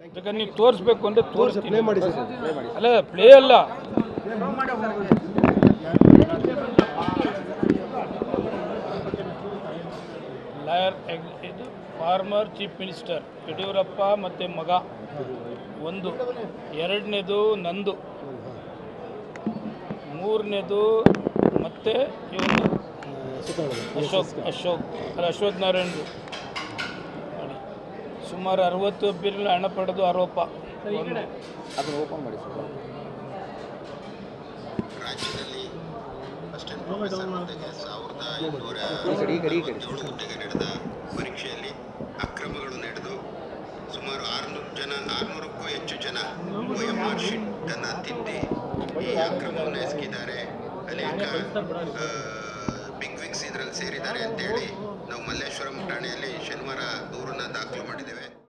ಬೇಕಾದ್ರೆ ನೀವು ತೋರಿಸ್ಬೇಕು ಅಂದರೆ ತೋರಿಸ್ತೀನಿ ಪ್ಲೇ ಮಾಡಿ ಸರ್ ಅಲ್ಲ ಪ್ಲೇ ಅಲ್ಲ ಲಾಯರ್ ಇದು ಫಾರ್ಮರ್ ಚೀಫ್ ಮಿನಿಸ್ಟರ್ ಯಡಿಯೂರಪ್ಪ ಮತ್ತು ಮಗ ಒಂದು ಎರಡನೇದು ನಂದು ಮೂರನೇದು ಮತ್ತೆ ಇವನು ಅಶೋಕ್ ಅಶೋಕ್ ಅಲ್ಲ ಅಶ್ವಥ್ ನಾರಾಯಣರು ನೋಡಿ ಸುಮಾರು ಅರವತ್ತು ಅಭ್ಯರ್ಥಿಗಳು ಹಣ ಪಡೆದು ಆರೋಪ ಒಂದು ಅದನ್ನು ಓಪನ್ ಮಾಡಿ ಸರ್ ರಾಜ್ಯದಲ್ಲಿ ಅಸಿಸ್ಟೆಂಟ್ ಪ್ರೊಫೆಸರ್ ಹುದ್ದೆಗೆ ಸಾವಿರದ ಐನೂರ ಈ ಕಡೆ ಈ ಕಡೆ ಈ ಕಡೆ ಏಳು ಹುದ್ದೆಗೆ ನಡೆದ ಪರೀಕ್ಷೆಯಲ್ಲಿ ಅಕ್ರಮಗಳು ನಡೆದು ಸುಮಾರು ಆರುನೂರು ಜನ ಆರುನೂರಕ್ಕೂ ಹೆಚ್ಚು ಜನ ಒ ಎಂ ಆರ್ ಶೀಟನ್ನು ತಿದ್ದಿ ಈ ಅಕ್ರಮವನ್ನು ಎಸಗಿದ್ದಾರೆ ಅನೇಕ ಬಿಗ್ ವಿಗ್ಸ್ ಇದರಲ್ಲಿ ಸೇರಿದ್ದಾರೆ ಅಂತೇಳಿ ನಾವು ಮಲ್ಲೇಶ್ವರಂ ಠಾಣೆಯಲ್ಲಿ ಶನಿವಾರ ದೂರನ್ನ ದಾಖಲು ಮಾಡಿದ್ದೇವೆ